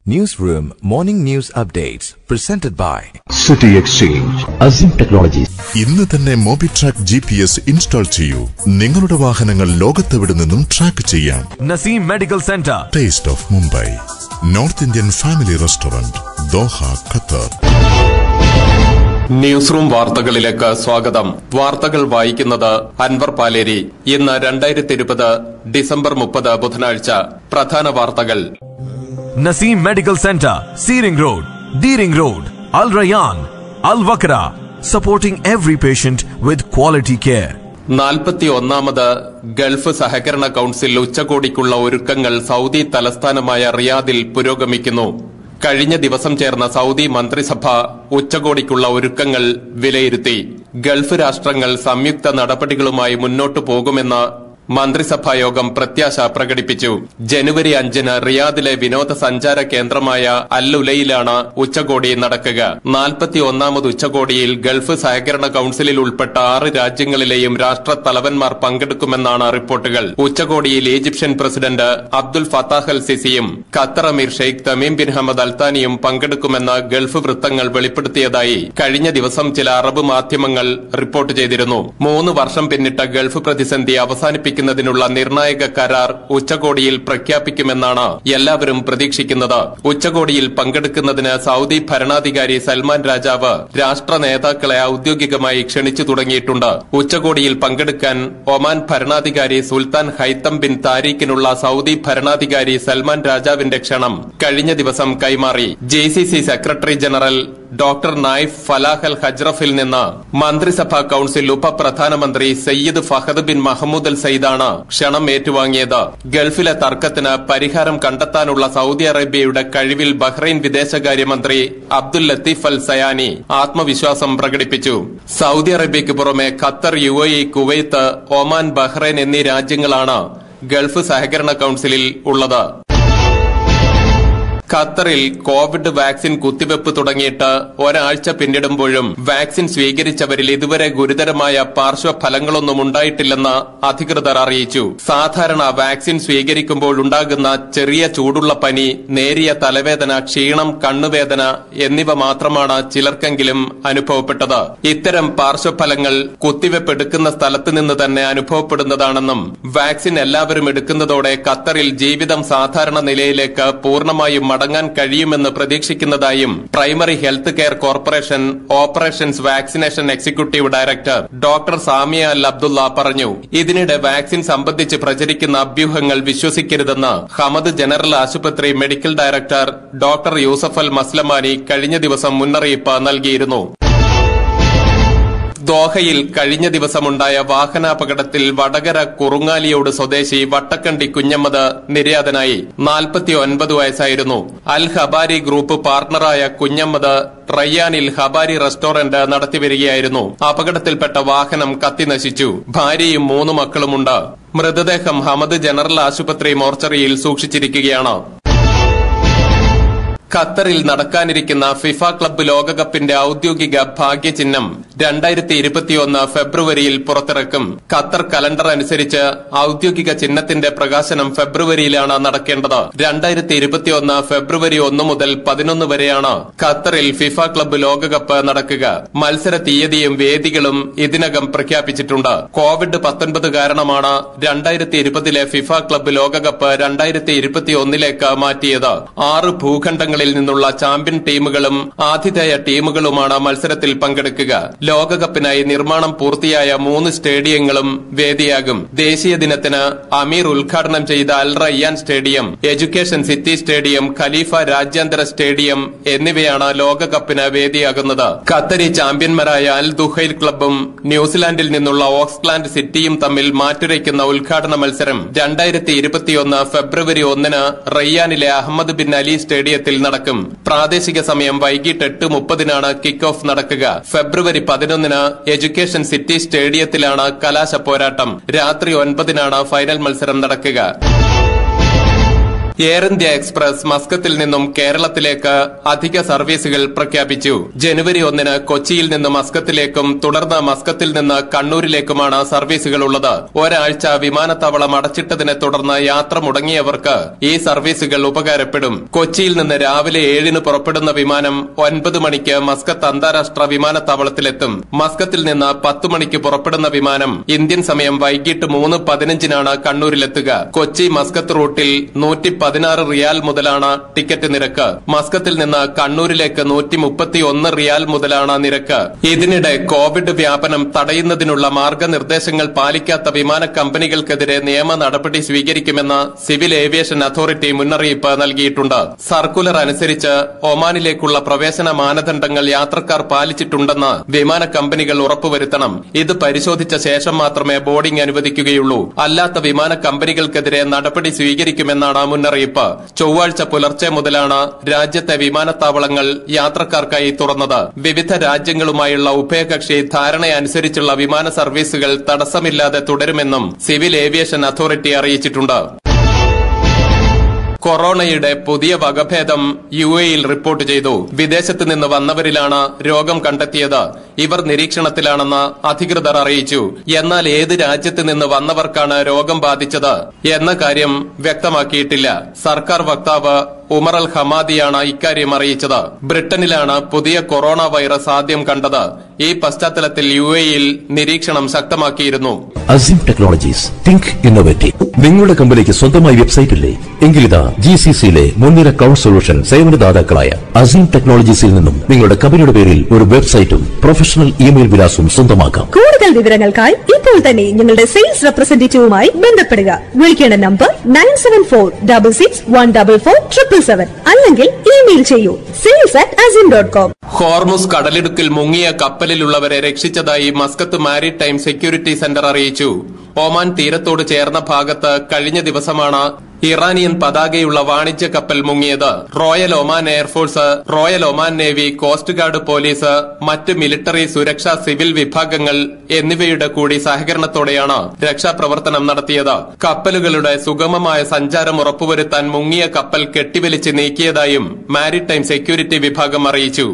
Newsroom Morning News Updates presented by City Exchange, Azim Technologies. ഇന്ന് തന്നെ Mobitrack G P S install ചെയ്യൂ നിങ്ങളുടെ വാഹനങ്ങൾ ലോകത്തെവിടെ നിന്നും ട്രാക്ക് ചെയ്യാം Naseem Medical Center. Taste of Mumbai North Indian family restaurant Doha Qatar news room വാർത്തകളിലേക്ക് സ്വാഗതം വാർത്തകൾ വായിക്കുന്നത് അൻവർ പാലേരി ഇന്ന് രണ്ടായിരത്തി ഇരുപത് ഡിസംബർ മുപ്പത് ബുധനാഴ്ച പ്രധാന വാർത്തകൾ Naseem Medical Center. Seering Road. Deering Road. Al Rayyan. Al Wakra. Supporting every patient with quality care. നാൽപ്പത്തി ഒന്നാമത് ഗൾഫ് സഹകരണ കൌൺസിൽ ഉച്ചകോടിക്കുള്ള ഒരുക്കങ്ങൾ സൗദി തലസ്ഥാനമായ റിയാദിൽ പുരോഗമിക്കുന്നു കഴിഞ്ഞ ദിവസം ചേർന്ന സൗദി മന്ത്രിസഭ ഉച്ചകോടിക്കുള്ള ഒരുക്കങ്ങൾ വിലയിരുത്തി ഗൾഫ് രാഷ്ട്രങ്ങൾ സംയുക്ത നടപടികളുമായി മുന്നോട്ടു പോകുമെന്ന് മന്ത്രിസഭാ യോഗം പ്രത്യാശ പ്രകടിപ്പിച്ചു ജനുവരി അഞ്ചിന് റിയാദിലെ വിനോദസഞ്ചാര കേന്ദ്രമായ അല്ലുലയിലാണ് ഉച്ചകോടി നടക്കുക നാൽപ്പത്തി ഒന്നാമത് ഉച്ചകോടിയിൽ ഗൾഫ് സഹകരണ കൌൺസിലിൽ ഉൾപ്പെട്ട ആറ് രാജ്യങ്ങളിലെയും രാഷ്ട്ര തലവന്മാർ പങ്കെടുക്കുമെന്നാണ് റിപ്പോർട്ടുകൾ ഉച്ചകോടിയിൽ Egyptian president Abdul Fattah al സിസിയും ഖത്തർ അമീർ ഷെയ്ഖ് തമീം ബിൻ ഹമദ് അൽത്താനിയും പങ്കെടുക്കുമെന്ന് ഗൾഫ് വൃത്തങ്ങൾ വെളിപ്പെടുത്തിയതായി കഴിഞ്ഞ ദിവസം ചില അറബ് മാധ്യമങ്ങൾ റിപ്പോർട്ട് ചെയ്തിരുന്നു മൂന്ന് വർഷം പിന്നിട്ട ഗൾഫ് പ്രതിസന്ധി അവസാനിപ്പിക്കുന്നതിനുള്ള നിർണായക കരാർ ഉച്ചകോടിയിൽ പ്രഖ്യാപിക്കുമെന്നാണ് എല്ലാവരും പ്രതീക്ഷിക്കുന്നത് ഉച്ചകോടിയിൽ പങ്കെടുക്കുന്നതിന് സൗദി ഭരണാധികാരി സൽമാൻ രാജാവ് രാഷ്ട്ര നേതാക്കളെ ഔദ്യോഗികമായി ക്ഷണിച്ചു തുടങ്ങിയിട്ടുണ്ട് ഉച്ചകോടിയിൽ പങ്കെടുക്കാൻ ഒമാൻ ഭരണാധികാരി സുൽത്താൻ ഹൈത്തം ബിൻ താരീഖിനുള്ള സൗദി ഭരണാധികാരി സൽമാൻ രാജാവിന്റെ ക്ഷണം കഴിഞ്ഞ ദിവസം കൈമാറി ജെ secretary general doctor Nayef Falah al ഹജ്റഫിൽ നിന്ന് മന്ത്രിസഭാ കൌൺസിൽ ഉപപ്രധാനമന്ത്രി Sayyid Fahad bin Mahmoud al സയ്യിദാണ് ക്ഷണം ഏറ്റുവാങ്ങിയത് ഗൾഫിലെ തർക്കത്തിന് പരിഹാരം കണ്ടെത്താനുള്ള സൗദി അറേബ്യയുടെ കഴിവിൽ ബഹ്റൈൻ വിദേശകാര്യമന്ത്രി അബ്ദുൽ ലത്തീഫ് അൽ സയാനി ആത്മവിശ്വാസം പ്രകടിപ്പിച്ചു സൗദി അറേബ്യയ്ക്ക് പുറമെ Qatar U A E Kuwait Oman Bahrain എന്നീ രാജ്യങ്ങളാണ് ഗൾഫ് സഹകരണ കൌൺസിലിൽ ഉള്ളത് ഖത്തറിൽ കോവിഡ് വാക്സിൻ കുത്തിവെപ്പ് തുടങ്ങിയിട്ട് ഒരാഴ്ച പിന്നിടുമ്പോഴും വാക്സിൻ സ്വീകരിച്ചവരിൽ ഇതുവരെ ഗുരുതരമായ പാർശ്വഫലങ്ങളൊന്നും ഉണ്ടായിട്ടില്ലെന്ന് അധികൃതർ അറിയിച്ചു സാധാരണ വാക്സിൻ സ്വീകരിക്കുമ്പോൾ ഉണ്ടാകുന്ന ചെറിയ ചൂടുള്ള പനി നേരിയ തലവേദന ക്ഷീണം കണ്ണുവേദന എന്നിവ മാത്രമാണ് ചിലർക്കെങ്കിലും അനുഭവപ്പെട്ടത് ഇത്തരം പാർശ്വഫലങ്ങൾ കുത്തിവെപ്പ് എടുക്കുന്ന സ്ഥലത്ത് നിന്ന് തന്നെ അനുഭവപ്പെടുന്നതാണെന്നും വാക്സിൻ എല്ലാവരും എടുക്കുന്നതോടെ ഖത്തറിൽ ജീവിതം സാധാരണ നിലയിലേക്ക് പൂർണ്ണമായും മടങ്ങാൻ കഴിയുമെന്ന് പ്രതീക്ഷിക്കുന്നതായും primary health care corporation operations vaccination executive director doctor Samia al Abdulla പറഞ്ഞു ഇതിനിടെ വാക്സിൻ സംബന്ധിച്ച് പ്രചരിക്കുന്ന അഭ്യൂഹങ്ങൾ വിശ്വസിക്കരുതെന്ന് ഹമദ് ജനറൽ ആശുപത്രി medical director doctor Yousuf al Maslamani കഴിഞ്ഞ ദിവസം മുന്നറിയിപ്പ് നൽകിയിരുന്നു ദോഹയിൽ കഴിഞ്ഞ ദിവസമുണ്ടായ വാഹനാപകടത്തിൽ വടകര കുറുങ്ങാലിയോട് സ്വദേശി വട്ടക്കണ്ടി കുഞ്ഞമ്മദ് നിര്യാതനായി നാൽപ്പത്തി ഒൻപത് വയസ്സായിരുന്നു അൽ ഹബാരി ഗ്രൂപ്പ് പാർട്ണറായ കുഞ്ഞമ്മദ് റയ്യാനിൽ ഹബാരി റെസ്റ്റോറന്റ് നടത്തിവരികയായിരുന്നു അപകടത്തിൽപ്പെട്ട വാഹനം കത്തിനശിച്ചു ഭാര്യയും മൂന്ന് മക്കളുമുണ്ട് മൃതദേഹം ഹമദ് ജനറൽ ആശുപത്രി മോർച്ചറിയിൽ സൂക്ഷിച്ചിരിക്കുകയാണ് ഖത്തറിൽ നടക്കാനിരിക്കുന്ന ഫിഫ ക്ലബ്ബ് ലോകകപ്പിന്റെ ഔദ്യോഗിക ഭാഗ്യചിഹ്നം രണ്ടായിരത്തി ഇരുപത്തിയൊന്ന് ഫെബ്രുവരിയിൽ പുറത്തിറക്കും ഖത്തർ കലണ്ടർ അനുസരിച്ച് ഔദ്യോഗിക ചിഹ്നത്തിന്റെ പ്രകാശനം ഫെബ്രുവരിയിലാണ് നടക്കേണ്ടത് രണ്ടായിരത്തി ഇരുപത്തിയൊന്ന് ഫെബ്രുവരി ഒന്ന് മുതൽ പതിനൊന്ന് വരെയാണ് ഖത്തറിൽ ഫിഫ ക്ലബ്ബ് ലോകകപ്പ് നടക്കുക മത്സര തീയതിയും വേദികളും ഇതിനകം പ്രഖ്യാപിച്ചിട്ടുണ്ട് കോവിഡ് പത്തൊൻപത് കാരണമാണ് രണ്ടായിരത്തി ഇരുപതിലെ ഫിഫ ക്ലബ്ബ് ലോകകപ്പ് രണ്ടായിരത്തി ഇരുപത്തിയൊന്നിലേക്ക് മാറ്റിയത് ആറ് ഭൂഖണ്ഡങ്ങളിൽ നിന്നുള്ള ചാമ്പ്യൻ ടീമുകളും ആതിഥേയ ടീമുകളുമാണ് മത്സരത്തിൽ പങ്കെടുക്കുക ലോകകപ്പിനായി നിർമ്മാണം പൂർത്തിയായ മൂന്ന് സ്റ്റേഡിയങ്ങളും വേദിയാകും ദേശീയ ദിനത്തിന് അമീർ ഉദ്ഘാടനം ചെയ്ത al Rayyan stadium education city stadium Khalifa രാജ്യാന്തര സ്റ്റേഡിയം എന്നിവയാണ് ലോകകപ്പിന് വേദിയാകുന്നത് ഖത്തരി ചാമ്പ്യന്മാരായ അൽ ദുഹൈൽ ക്ലബും ന്യൂസിലാൻഡിൽ നിന്നുള്ള ഓക്സ്ലാൻഡ് സിറ്റിയും തമ്മിൽ മാറ്റുരയ്ക്കുന്ന ഉദ്ഘാടന മത്സരം രണ്ടായിരത്തി ഇരുപത്തിയൊന്ന് ഫെബ്രുവരി ഒന്നിന് റയ്യാനിലെ അഹമ്മദ് ബിൻ അലി സ്റ്റേഡിയത്തിൽ നടക്കും പ്രാദേശിക സമയം വൈകിട്ട് എട്ട് മുപ്പതിനാണ് കിക്ക് ഓഫ് നടക്കുക ഫെബ്രുവരി പതിനൊന്നിന് എഡ്യൂക്കേഷൻ സിറ്റി സ്റ്റേഡിയത്തിലാണ് കലാശ പോരാട്ടം രാത്രി ഒൻപതിനാണ് ഫൈനൽ മത്സരം നടക്കുക എയർ ഇന്ത്യ എക്സ്പ്രസ് മസ്കത്തിൽ നിന്നും കേരളത്തിലേക്ക് അധിക സർവീസുകൾ പ്രഖ്യാപിച്ചു ജനുവരി ഒന്നിന് കൊച്ചിയിൽ നിന്ന് മസ്കത്തിലേക്കും തുടർന്ന് മസ്കത്തിൽ നിന്ന് കണ്ണൂരിലേക്കുമാണ് സർവീസുകൾ ഉള്ളത് ഒരാഴ്ച വിമാനത്താവളം അടച്ചിട്ടതിനെ തുടർന്ന് യാത്ര മുടങ്ങിയവർക്ക് ഈ സർവീസുകൾ ഉപകാരപ്പെടും കൊച്ചിയിൽ നിന്ന് രാവിലെ ഏഴിന് പുറപ്പെടുന്ന വിമാനം ഒൻപത് മണിക്ക് മസ്കത്ത് അന്താരാഷ്ട്ര വിമാനത്താവളത്തിലെത്തും മസ്കത്തിൽ നിന്ന് പത്ത് മണിക്ക് പുറപ്പെടുന്ന വിമാനം ഇന്ത്യൻ സമയം വൈകിട്ട് മൂന്ന് പതിനഞ്ചിനാണ് കണ്ണൂരിലെത്തുക കൊച്ചി മസ്കത്ത് റൂട്ടിൽ നൂറ്റി പതിനാറ് റിയാൽ മുതലാണ് ടിക്കറ്റ് നിരക്ക് മസ്കത്തിൽ നിന്ന് കണ്ണൂരിലേക്ക് നൂറ്റി മുപ്പത്തി ഒന്ന് റിയാൽ മുതലാണ് നിരക്ക് ഇതിനിടെ കോവിഡ് വ്യാപനം തടയുന്നതിനുള്ള മാർഗനിർദ്ദേശങ്ങൾ പാലിക്കാത്ത വിമാന കമ്പനികൾക്കെതിരെ നിയമ നടപടി സ്വീകരിക്കുമെന്ന് സിവിൽ ഏവിയേഷൻ അതോറിറ്റി മുന്നറിയിപ്പ് നൽകിയിട്ടുണ്ട് സർക്കുലർ അനുസരിച്ച് ഒമാനിലേക്കുള്ള പ്രവേശന മാനദണ്ഡങ്ങൾ യാത്രക്കാർ പാലിച്ചിട്ടുണ്ടെന്ന് വിമാന കമ്പനികൾ ഉറപ്പുവരുത്തണം ഇത് പരിശോധിച്ച ശേഷം മാത്രമേ ബോർഡിംഗ് അനുവദിക്കുകയുള്ളൂ അല്ലാത്ത വിമാന കമ്പനികൾക്കെതിരെ നടപടി സ്വീകരിക്കുമെന്നാണ് മുന്നറിയിപ്പ് ചൊവ്വാഴ്ച പുലർച്ചെ മുതലാണ് രാജ്യത്തെ വിമാനത്താവളങ്ങൾ യാത്രക്കാർക്കായി തുറന്നത് വിവിധ രാജ്യങ്ങളുമായുള്ള ഉഭയകക്ഷി ധാരണയനുസരിച്ചുള്ള വിമാന സർവീസുകൾ തടസ്സമില്ലാതെ തുടരുമെന്നും സിവിൽ ഏവിയേഷൻ അതോറിറ്റി അറിയിച്ചിട്ടുണ്ട് കൊറോണയുടെ പുതിയ വകഭേദം യു എയിൽ റിപ്പോർട്ട് ചെയ്തു വിദേശത്ത് നിന്ന് വന്നവരിലാണ് രോഗം കണ്ടെത്തിയത് ഇവർ നിരീക്ഷണത്തിലാണെന്ന് അധികൃതർ അറിയിച്ചു എന്നാൽ ഏത് രാജ്യത്ത് നിന്ന് വന്നവർക്കാണ് രോഗം ബാധിച്ചത് എന്ന കാര്യം വ്യക്തമാക്കിയിട്ടില്ല സർക്കാർ വക്താവ് ഉമർ അൽ ഹമാദിയാണ് ഇക്കാര്യം അറിയിച്ചത് ബ്രിട്ടനിലാണ് പുതിയ കൊറോണ വൈറസ് ആദ്യം കണ്ടത് ഈ പശ്ചാത്തലത്തിൽ യു എയിൽ നിരീക്ഷണം ശക്തമാക്കിയിരുന്നു അസിം ടെക്നോളജീസ് തിങ്ക് ഇന്നോവേറ്റീവ് നിങ്ങളുടെ കമ്പനിക്ക് സ്വന്തമായി വെബ്സൈറ്റ് ഇല്ലേ എങ്കിലിതാ ജി സി സിയിലെ മുൻനിര ക്ലൗഡ് സൊല്യൂഷൻ സേവനദാതാക്കളായ അസിം ടെക്നോളജീസിൽ നിന്നും നിങ്ങളുടെ കമ്പനിയുടെ പേരിൽ ഒരു വെബ്സൈറ്റും പ്രൊഫഷണൽ ഇമെയിൽ വിലാസവും സ്വന്തമാക്കാം കൂടുതൽ വിവരങ്ങൾക്കായി ഇപ്പോൾ തന്നെ ഞങ്ങളുടെ സെയിൽസ് റെപ്രസെന്റേറ്റീവുമായി ബന്ധപ്പെടുക വിളിക്കേണ്ട number nine seven four double six one double four triple seven അല്ലെങ്കിൽ ഇമെയിൽ ചെയ്യൂ sales at Azim dot com Hormuz കടലിടുക്കിൽ മുങ്ങിയ കപ്പലിലുള്ളവരെ രക്ഷിച്ചതായി മസ്കത്ത് മാരിടൈം സെക്യൂരിറ്റി സെന്റർ അറിയിച്ചു ഒമാൻ തീരത്തോട് ചേർന്ന ഭാഗത്ത് കഴിഞ്ഞ ദിവസമാണ് ഇറാനിയൻ പതാകയുള്ള വാണിജ്യ കപ്പൽ മുങ്ങിയത് royal Oman air force royal Oman navy coast guard police മറ്റ് മിലിറ്ററി സുരക്ഷാ സിവിൽ വിഭാഗങ്ങൾ എന്നിവയുടെ കൂടി സഹകരണത്തോടെയാണ് രക്ഷാപ്രവർത്തനം നടത്തിയത് കപ്പലുകളുടെ സുഗമമായ സഞ്ചാരം ഉറപ്പുവരുത്താൻ മുങ്ങിയ കപ്പൽ കെട്ടിവലിച്ച് നീക്കിയതായും മാരിടൈം സെക്യൂരിറ്റി വിഭാഗം അറിയിച്ചു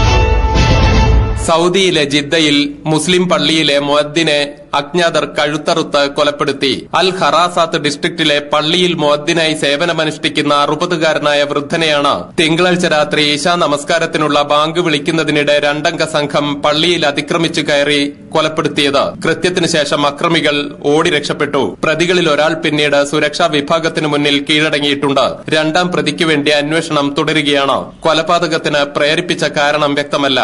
സൗദിയിലെ ജിദ്ദയിൽ മുസ്ലിം പള്ളിയിലെ മുഅദ്ദിനെ അജ്ഞാതർ കഴുത്തറുത്ത് കൊലപ്പെടുത്തി അൽ ഹറാസാത്ത് ഡിസ്ട്രിക്റ്റിലെ പള്ളിയിൽ മുഅദ്ദിനായി സേവനമനുഷ്ഠിക്കുന്ന അറുപതുകാരനായ വൃദ്ധനെയാണ് തിങ്കളാഴ്ച രാത്രി ഈശാ നമസ്കാരത്തിനുള്ള ബാങ്ക് വിളിക്കുന്നതിനിടെ രണ്ടംഗ സംഘം പള്ളിയിൽ അതിക്രമിച്ചു കയറി കൊലപ്പെടുത്തിയത് കൃത്യത്തിനു ശേഷം അക്രമികൾ ഓടി രക്ഷപ്പെട്ടു പ്രതികളിൽ ഒരാൾ പിന്നീട് സുരക്ഷാ വിഭാഗത്തിനു മുന്നിൽ കീഴടങ്ങിയിട്ടുണ്ട് രണ്ടാം പ്രതിക്ക് വേണ്ടി അന്വേഷണം തുടരുകയാണ് കൊലപാതകത്തിന് പ്രേരിപ്പിച്ച കാരണം വ്യക്തമല്ല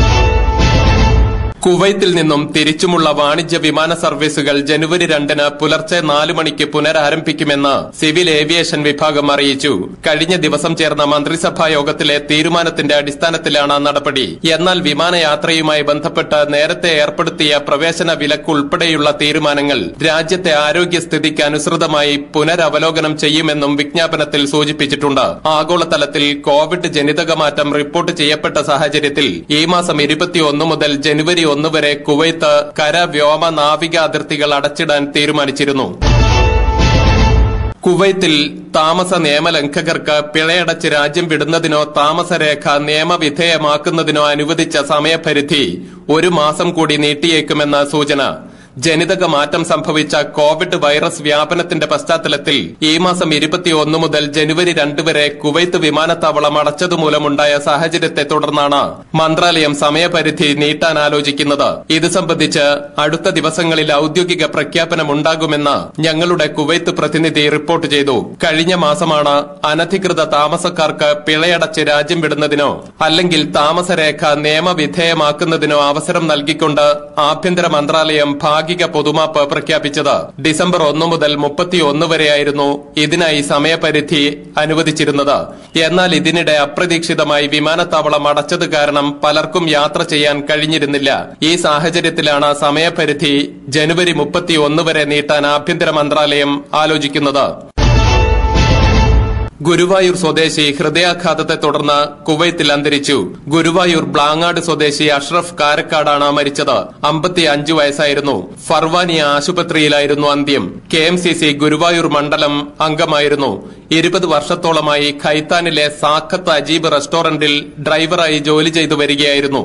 കുവൈത്തിൽ നിന്നും തിരിച്ചുമുള്ള വാണിജ്യ വിമാന സർവീസുകൾ ജനുവരി രണ്ടിന് പുലർച്ചെ നാല് മണിക്ക് പുനരാരംഭിക്കുമെന്ന് സിവിൽ ഏവിയേഷൻ വിഭാഗം അറിയിച്ചു കഴിഞ്ഞ ദിവസം ചേർന്ന മന്ത്രിസഭാ യോഗത്തിലെ തീരുമാനത്തിന്റെ അടിസ്ഥാനത്തിലാണ് നടപടി എന്നാൽ വിമാനയാത്രയുമായി ബന്ധപ്പെട്ട് നേരത്തെ ഏർപ്പെടുത്തിയ പ്രവേശന വിലക്ക് ഉൾപ്പെടെയുള്ള തീരുമാനങ്ങൾ രാജ്യത്തെ ആരോഗ്യസ്ഥിതിക്ക് അനുസൃതമായി പുനരവലോകനം ചെയ്യുമെന്നും വിജ്ഞാപനത്തിൽ സൂചിപ്പിച്ചിട്ടുണ്ട് ആഗോളതലത്തിൽ കോവിഡ് ജനിതക മാറ്റം റിപ്പോർട്ട് ചെയ്യപ്പെട്ട സാഹചര്യത്തിൽ ഈ മാസം ഇരുപത്തിയൊന്ന് മുതൽ ജനുവരി ഒന്ന് വരെ കുവൈത്ത് കര വ്യോമ നാവിക അതിർത്തികൾ അടച്ചിടാൻ തീരുമാനിച്ചിരുന്നു കുവൈത്തിൽ താമസ നിയമലംഘകർക്ക് പിഴയടച്ച് രാജ്യം വിടുന്നതിനോ താമസരേഖ നിയമവിധേയമാക്കുന്നതിനോ അനുവദിച്ച സമയപരിധി ഒരു മാസം കൂടി നീട്ടിയേക്കുമെന്ന സൂചന ജനിതക മാറ്റം സംഭവിച്ച കോവിഡ് വൈറസ് വ്യാപനത്തിന്റെ പശ്ചാത്തലത്തിൽ ഈ മാസം ഇരുപത്തിയൊന്ന് മുതൽ ജനുവരി രണ്ട് വരെ കുവൈത്ത് വിമാനത്താവളം അടച്ചതുമൂലമുണ്ടായ സാഹചര്യത്തെ തുടർന്നാണ് മന്ത്രാലയം സമയപരിധി നീട്ടാൻ ആലോചിക്കുന്നത് ഇത് സംബന്ധിച്ച് അടുത്ത ദിവസങ്ങളിൽ ഔദ്യോഗിക പ്രഖ്യാപനമുണ്ടാകുമെന്ന് ഞങ്ങളുടെ കുവൈത്ത് പ്രതിനിധി റിപ്പോർട്ട് ചെയ്തു കഴിഞ്ഞ മാസമാണ് അനധികൃത താമസക്കാർക്ക് പിഴയടച്ച് രാജ്യം വിടുന്നതിനോ അല്ലെങ്കിൽ താമസരേഖ നിയമവിധേയമാക്കുന്നതിനോ അവസരം നൽകിക്കൊണ്ട് ആഭ്യന്തര മന്ത്രാലയം ഭാഗിക പൊതുമാപ്പ് പ്രഖ്യാപിച്ചത് ഡിസംബർ ഒന്ന് മുതൽ മുപ്പത്തിയൊന്ന് വരെയായിരുന്നു ഇതിനായി സമയപരിധി അനുവദിച്ചിരുന്നത് എന്നാൽ ഇതിനിടെ അപ്രതീക്ഷിതമായി വിമാനത്താവളം അടച്ചത് കാരണം പലർക്കും യാത്ര ചെയ്യാൻ കഴിഞ്ഞിരുന്നില്ല ഈ സാഹചര്യത്തിലാണ് സമയപരിധി ജനുവരി മുപ്പത്തിയൊന്ന് വരെ നീട്ടാൻ ആഭ്യന്തര മന്ത്രാലയം ആലോചിക്കുന്നത് ഗുരുവായൂർ സ്വദേശി ഹൃദയാഘാതത്തെ തുടർന്ന് കുവൈത്തിൽ അന്തരിച്ചു ഗുരുവായൂർ ബ്ലാങ്ങാട് സ്വദേശി അഷ്റഫ് കാരക്കാടാണ് മരിച്ചത് അമ്പത്തി അഞ്ചു വയസ്സായിരുന്നു ഫർവാനിയ ആശുപത്രിയിലായിരുന്നു അന്ത്യം K M C C Guruvayur മണ്ഡലം അംഗമായിരുന്നു ഇരുപത് വർഷത്തോളമായി ഖൈത്താനിലെ സാഖത്ത് അജീബ് റെസ്റ്റോറന്റിൽ ഡ്രൈവറായി ജോലി ചെയ്തു വരികയായിരുന്നു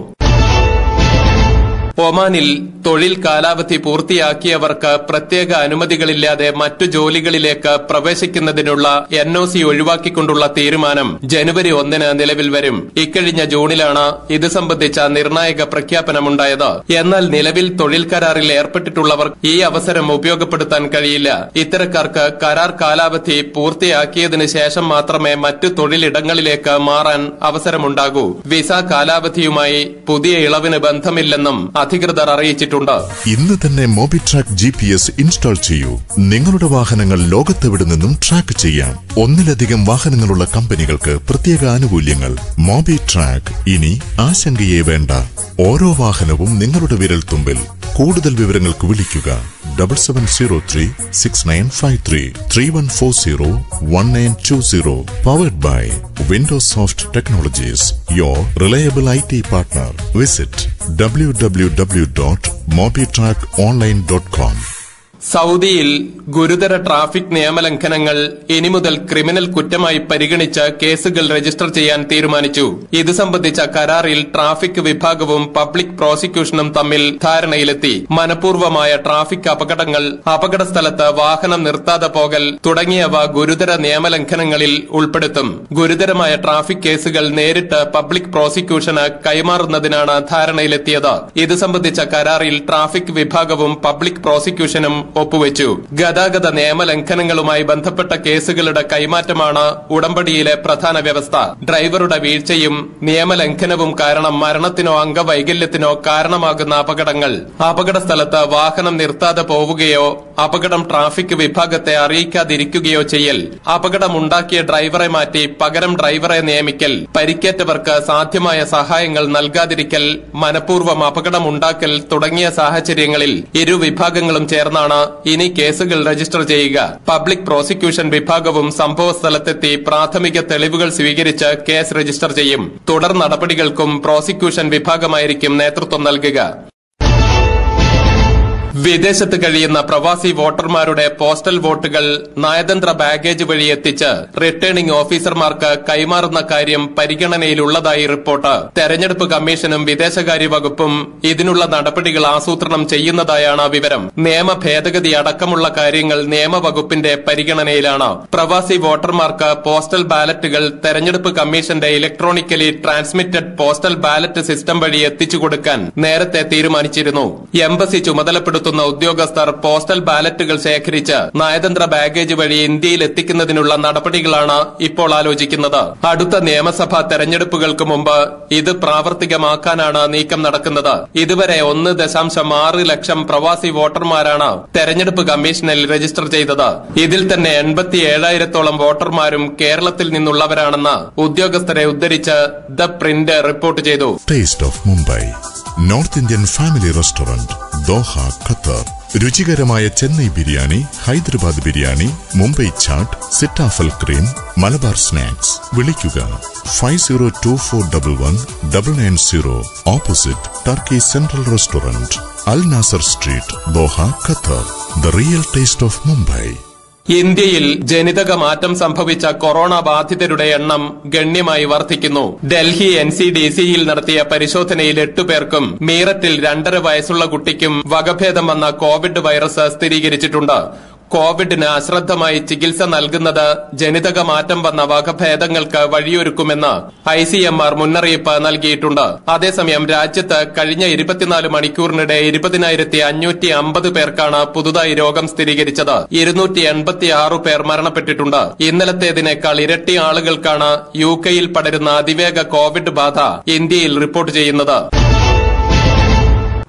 ഒമാനിൽ തൊഴിൽ കാലാവധി പൂർത്തിയാക്കിയവർക്ക് പ്രത്യേക അനുമതികളില്ലാതെ മറ്റു ജോലികളിലേക്ക് പ്രവേശിക്കുന്നതിനുള്ള എൻ ഒ സി ഒഴിവാക്കിക്കൊണ്ടുള്ള തീരുമാനം ജനുവരി ഒന്നിന് നിലവിൽ വരും ഇക്കഴിഞ്ഞ ജൂണിലാണ് ഇത് സംബന്ധിച്ച നിർണായക പ്രഖ്യാപനമുണ്ടായത് എന്നാൽ നിലവിൽ തൊഴിൽ കരാറിൽ ഏർപ്പെട്ടിട്ടുള്ളവർ ഈ അവസരം ഉപയോഗപ്പെടുത്താൻ കഴിയില്ല ഇത്തരക്കാർക്ക് കരാർ കാലാവധി പൂർത്തിയാക്കിയതിനു ശേഷം മാത്രമേ മറ്റു തൊഴിലിടങ്ങളിലേക്ക് മാറാൻ അവസരമുണ്ടാകൂ വിസ കാലാവധിയുമായി പുതിയ ഇളവിന് ബന്ധമില്ലെന്നും അധികൃതർ അറിയിച്ചിട്ടുണ്ട് ഇന്ന് തന്നെ Mobitrack G P S install ചെയ്യൂ നിങ്ങളുടെ വാഹനങ്ങൾ ലോകത്തെവിടെ നിന്നും ട്രാക്ക് ചെയ്യാം ഒന്നിലധികം വാഹനങ്ങളുള്ള കമ്പനികൾക്ക് പ്രത്യേക ആനുകൂല്യങ്ങൾ മോബി ട്രാക്ക് ഇനി ആശങ്കയെ വേണ്ട ഓരോ വാഹനവും നിങ്ങളുടെ വിരൽത്തുമ്പിൽ കൂടുതൽ വിവരങ്ങൾക്ക് വിളിക്കുക double seven zero three six nine five three three one four zero one nine two zero powered by Windows soft technologies your reliable I T partner visit W W W dot Mobitrack online dot com സൗദിയിൽ ഗുരുതര traffic നിയമലംഘനങ്ങൾ ഇനി മുതൽ criminal കുറ്റമായി പരിഗണിച്ച് കേസുകൾ register ചെയ്യാൻ തീരുമാനിച്ചു ഇത് സംബന്ധിച്ച കരാറിൽ ട്രാഫിക് വിഭാഗവും പബ്ലിക് പ്രോസിക്യൂഷനും തമ്മിൽ ധാരണയിലെത്തി മനഃപൂർവമായ ട്രാഫിക് അപകടങ്ങൾ അപകട സ്ഥലത്ത് വാഹനം നിർത്താതെ പോകൽ തുടങ്ങിയവ ഗുരുതര നിയമലംഘനങ്ങളിൽ ഉൾപ്പെടുത്തും ഗുരുതരമായ ട്രാഫിക് കേസുകൾ നേരിട്ട് പബ്ലിക് പ്രോസിക്യൂഷന് കൈമാറുന്നതിനാണ് ധാരണയിലെത്തിയത് ഇത് സംബന്ധിച്ച കരാറിൽ ട്രാഫിക് വിഭാഗവും പബ്ലിക് പ്രോസിക്യൂഷനും ഒപ്പുവെച്ചു ഗതാഗത നിയമലംഘനങ്ങളുമായി ബന്ധപ്പെട്ട കേസുകളുടെ കൈമാറ്റമാണ് ഉടമ്പടിയിലെ പ്രധാന വ്യവസ്ഥ ഡ്രൈവറുടെ വീഴ്ചയും നിയമലംഘനവും കാരണം മരണത്തിനോ അംഗവൈകല്യത്തിനോ കാരണമാകുന്ന അപകടങ്ങൾ അപകട സ്ഥലത്ത് വാഹനം നിർത്താതെ പോവുകയോ അപകടം ട്രാഫിക് വിഭാഗത്തെ അറിയിക്കാതിരിക്കുകയോ ചെയ്യൽ അപകടമുണ്ടാക്കിയ ഡ്രൈവറെ മാറ്റി പകരം ഡ്രൈവറെ നിയമിക്കൽ പരിക്കേറ്റവർക്ക് സാധ്യമായ സഹായങ്ങൾ നൽകാതിരിക്കൽ മനഃപൂർവ്വം അപകടമുണ്ടാക്കൽ തുടങ്ങിയ സാഹചര്യങ്ങളിൽ ഇരു വിഭാഗങ്ങളും ചേർന്നാണ് ഇനി കേസുകൾ രജിസ്റ്റർ ചെയ്യുക പബ്ലിക് പ്രോസിക്യൂഷൻ വിഭാഗവും സംഭവ സ്ഥലത്തെത്തി പ്രാഥമിക തെളിവുകൾ സ്വീകരിച്ച് കേസ് രജിസ്റ്റർ ചെയ്യും തുടർ നടപടികൾക്കും പ്രോസിക്യൂഷൻ വിഭാഗമായിരിക്കും നേതൃത്വം നൽകുക വിദേശത്ത് കഴിയുന്ന പ്രവാസി വോട്ടർമാരുടെ പോസ്റ്റൽ വോട്ടുകൾ നയതന്ത്ര ബാഗേജ് വഴി എത്തിച്ച് റിട്ടേണിംഗ് ഓഫീസർമാർക്ക് കൈമാറുന്ന കാര്യം പരിഗണനയിലുള്ളതായി റിപ്പോർട്ട് തെരഞ്ഞെടുപ്പ് കമ്മീഷനും വിദേശകാര്യ വകുപ്പും ഇതിനുള്ള നടപടികൾ ആസൂത്രണം ചെയ്യുന്നതായാണ് വിവരം നിയമ ഭേദഗതി അടക്കമുള്ള കാര്യങ്ങൾ നിയമവകുപ്പിന്റെ പരിഗണനയിലാണ് പ്രവാസി വോട്ടർമാർക്ക് പോസ്റ്റൽ ബാലറ്റുകൾ തെരഞ്ഞെടുപ്പ് കമ്മീഷന്റെ electronically transmitted postal ballot system വഴി എത്തിച്ചു കൊടുക്കാൻ നേരത്തെ തീരുമാനിച്ചിരുന്നു എംബസി ചുമതലപ്പെടുത്തുന്ന ഉദ്യോഗസ്ഥർ പോസ്റ്റൽ ബാലറ്റുകൾ ശേഖരിച്ച് നയതന്ത്ര ബാഗേജ് വഴി ഇന്ത്യയിൽ എത്തിക്കുന്നതിനുള്ള നടപടികളാണ് ഇപ്പോൾ ആലോചിക്കുന്നത് അടുത്ത നിയമസഭാ തെരഞ്ഞെടുപ്പുകൾക്ക് മുമ്പ് ഇത് പ്രാവർത്തികമാക്കാനാണ് നീക്കം നടക്കുന്നത് ഇതുവരെ ഒന്ന് ദശാംശം ആറ് ലക്ഷം പ്രവാസി വോട്ടർമാരാണ് തെരഞ്ഞെടുപ്പ് കമ്മീഷനിൽ രജിസ്റ്റർ ചെയ്തത് ഇതിൽ തന്നെ എൺപത്തി ഏഴായിരത്തോളം വോട്ടർമാരും കേരളത്തിൽ നിന്നുള്ളവരാണെന്ന് ഉദ്യോഗസ്ഥരെ ഉദ്ധരിച്ച് ദ പ്രിന്റ് റിപ്പോർട്ട് ചെയ്തു taste of Mumbai North Indian family restaurant Doha Qatar രുചികരമായ ചെന്നൈ ബിരിയാണി ഹൈദരാബാദ് ബിരിയാണി മുംബൈ ചാട്ട് സിറ്റാഫൽ ക്രീം മലബാർ സ്നാക്സ് വിളിക്കുക five zero two four double one double nine zero opposite Turkey central restaurant al Nasser street Doha Qatar the real taste of Mumbai ഇന്ത്യയിൽ ജനിതക മാറ്റം സംഭവിച്ച corona ബാധിതരുടെ എണ്ണം ഗണ്യമായി വർദ്ധിക്കുന്നു ഡൽഹി എൻ സി ഡി സിയിൽ നടത്തിയ പരിശോധനയിൽ എട്ടുപേർക്കും മീററ്റിൽ രണ്ടര വയസ്സുള്ള കുട്ടിക്കും വകഭേദം വന്ന കോവിഡ് വൈറസ് സ്ഥിരീകരിച്ചിട്ടുണ്ട് കോവിഡിന് അശ്രദ്ധമായി ചികിത്സ നൽകുന്നത് ജനിതക മാറ്റം വന്ന വകഭേദങ്ങൾക്ക് വഴിയൊരുക്കുമെന്ന് ഐ സി എം ആർ മുന്നറിയിപ്പ് നൽകിയിട്ടുണ്ട് അതേസമയം രാജ്യത്ത് കഴിഞ്ഞ ഇരുപത്തിനാല് മണിക്കൂറിനിടെ ഇരുപതിനായിരത്തി അഞ്ഞൂറ്റി അമ്പത് പേർക്കാണ് പുതുതായി രോഗം സ്ഥിരീകരിച്ചത് ഇരുന്നൂറ്റി എൺപത്തി ആറ് പേർ മരണപ്പെട്ടിട്ടുണ്ട് ഇന്നലത്തേതിനേക്കാൾ ഇരട്ടി ആളുകൾക്കാണ് യു കെയിൽ പടരുന്ന അതിവേഗ കോവിഡ് ബാധ ഇന്ത്യയിൽ റിപ്പോർട്ട് ചെയ്യുന്നത്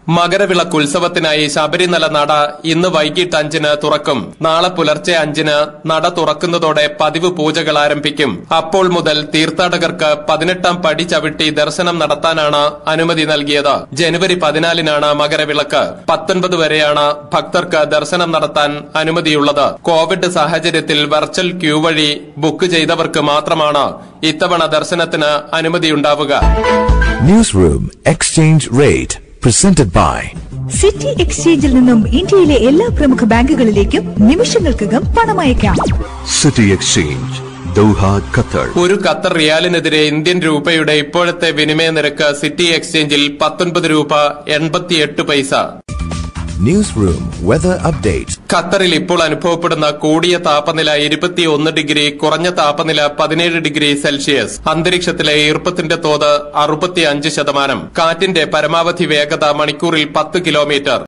മകരവിളക്ക് ഉത്സവത്തിനായി ശബരിമല നട ഇന്ന് വൈകിട്ട് അഞ്ചിന് തുറക്കും നാളെ പുലർച്ചെ അഞ്ചിന് നട തുറക്കുന്നതോടെ പതിവ് പൂജകൾ ആരംഭിക്കും അപ്പോൾ മുതൽ തീർത്ഥാടകർക്ക് പതിനെട്ടാം പടി ചവിട്ടി ദർശനം നടത്താനാണ് അനുമതി നൽകിയത് ജനുവരി പതിനാലിനാണ് മകരവിളക്ക് പത്തൊൻപത് വരെയാണ് ഭക്തർക്ക് ദർശനം നടത്താൻ അനുമതിയുള്ളത് കോവിഡ് സാഹചര്യത്തിൽ വെർച്വൽ ക്യൂ വഴി ബുക്ക് ചെയ്തവർക്ക് മാത്രമാണ് ഇത്തവണ ദർശനത്തിന് അനുമതിയുണ്ടാവുക Newsroom Exchange Rate presented by city എക്സ്ചേഞ്ചിൽ നിന്നും ഇന്ത്യയിലെ എല്ലാ പ്രമുഖ ബാങ്കുകളിലേക്കും നിമിഷങ്ങൾക്കകം പണമയക്കാം City Exchange, Doha, Qatar. ഒരു ഖത്തർ റിയാലിനെതിരെ ഇന്ത്യൻ രൂപയുടെ ഇപ്പോഴത്തെ വിനിമയ നിരക്ക് സിറ്റി എക്സ്ചേഞ്ചിൽ പത്തൊൻപത് രൂപ എൺപത്തിയെട്ട് പൈസ Newsroom Weather Update. ഖത്തറിൽ ഇപ്പോൾ അനുഭവപ്പെടുന്ന കൂടിയ താപനില ഇരുപത്തിയൊന്ന് ഡിഗ്രി കുറഞ്ഞ താപനില പതിനേഴ് ഡിഗ്രി സെൽഷ്യസ് അന്തരീക്ഷത്തിലെ ഈർപ്പത്തിന്റെ തോത് അറുപത്തിയഞ്ച് ശതമാനം കാറ്റിന്റെ പരമാവധി വേഗത മണിക്കൂറിൽ പത്ത് കിലോമീറ്റർ